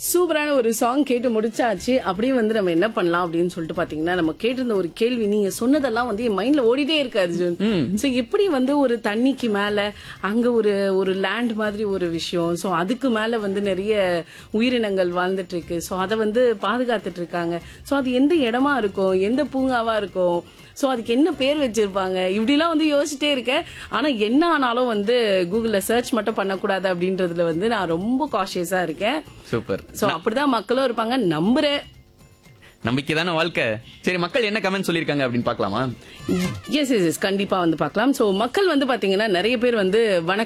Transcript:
சூப்பரான ஒரு சாங் கேட்டு முடிச்சாச்சு அப்படியே வந்து நம்ம என்ன பண்ணலாம் அப்படின்னு சொல்லிட்டு பாத்தீங்கன்னா நம்ம கேட்டிருந்த ஒரு கேள்வி நீங்க சொன்னதெல்லாம் வந்து என் மைண்ட்ல ஓடிட்டே இருக்கு அர்ஜுன் சோ எப்படி வந்து ஒரு தண்ணிக்கு மேல அங்க ஒரு ஒரு லேண்ட் மாதிரி ஒரு விஷயம் சோ அதுக்கு மேல வந்து நிறைய உயிரினங்கள் வாழ்ந்துட்டு இருக்கு சோ அதை வந்து பாதுகாத்துட்டு இருக்காங்க சோ அது எந்த இடமா இருக்கும் எந்த பூங்காவா இருக்கும் சோ அதுக்கு என்ன பேர் வச்சிருப்பாங்க இப்படிலாம் வந்து யோசிச்சிட்டே இருக்கேன் ஆனா என்ன ஆனாலும் வந்து கூகுள்ல சர்ச் மட்டும் பண்ணக்கூடாது அப்படின்றதுல வந்து நான் ரொம்ப காஷியஸா இருக்கேன் சூப்பர் சோ அப்படிதான் மக்களும் இருப்பாங்க நம்புறேன் நம்பிக்கை தானே வாழ்க்கை சரி மக்கள் என்ன கமெண்ட் சொல்லியிருக்காங்க அப்படின்னு பார்க்கலாமா எஸ் எஸ் எஸ் கண்டிப்பா வந்து பார்க்கலாம் சோ மக்கள் வந்து பாத்தீங்கன்னா நிறைய பேர் வந்து வணக்கம்